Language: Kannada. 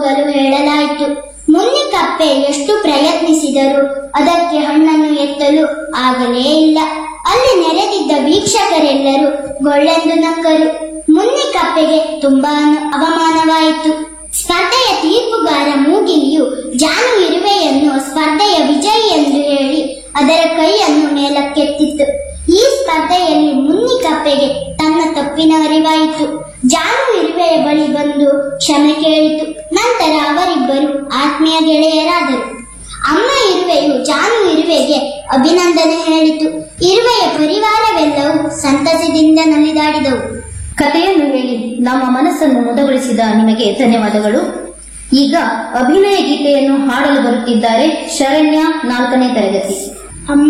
ಹೋಗಲು ಹೇಳಲಾಯಿತು ಮುನ್ನಿ ಕಪ್ಪೆ ಎಷ್ಟು ಪ್ರಯತ್ನಿಸಿದರೂ ಅದಕ್ಕೆ ಹಣ್ಣನ್ನು ಎತ್ತಲು ಆಗಲೇ ಇಲ್ಲ ಅಲ್ಲಿ ನೆರೆದಿದ್ದ ವೀಕ್ಷಕರೆಲ್ಲರೂ ಗೊಳ್ಳೆಂದು ನಕ್ಕರು ಮುನ್ನಿ ಕಪ್ಪೆಗೆ ತುಂಬಾ ಅವಮಾನವಾಯಿತು ಸ್ಪರ್ಧೆಯ ತೀರ್ಪುಗಾರ ಮೂಗಿಲಿಯು ಜಾನು ಇರುವೆಯನ್ನು ಸ್ಪರ್ಧೆಯ ವಿಜಯಿ ಎಂದು ಹೇಳಿ ಅದರ ಕೈಯನ್ನು ಮೇಲಕ್ಕೆತ್ತಿತ್ತು ಈ ಸ್ಪರ್ಧೆಯಲ್ಲಿ ಮುನ್ನಿ ಕಪ್ಪೆಗೆ ತನ್ನ ತಪ್ಪಿನ ಅರಿವಾಯಿತು ಜಾನು ಇರುವೆಯ ಬಳಿ ಬಂದು ಕ್ಷಮೆ ಕೇಳಿತು ನಂತರ ಅವರಿಬ್ಬರು ಆತ್ಮೀಯ ಗೆಳೆಯರಾದರು ಅಮ್ಮ ಇರುವೆಯು ಜಾನು ಇರುವೆಗೆ ಅಭಿನಂದನೆ ಹೇಳಿತು ಇರುವೆಯ ಪರಿವಾರವೆಲ್ಲವೂ ಸಂತಸದಿಂದ ನಲಿದಾಡಿದವು ಕಥೆಯನ್ನು ಹೇಳಿ ನಮ್ಮ ಮನಸ್ಸನ್ನು ಮುದಗೊಳಿಸಿದ ನಿಮಗೆ ಧನ್ಯವಾದಗಳು ಈಗ ಅಭಿನಯ ಗೀತೆಯನ್ನು ಹಾಡಲು ಬರುತ್ತಿದ್ದಾರೆ ಶರಣ್ಯ ನಾಲ್ಕನೇ ತರಗತಿ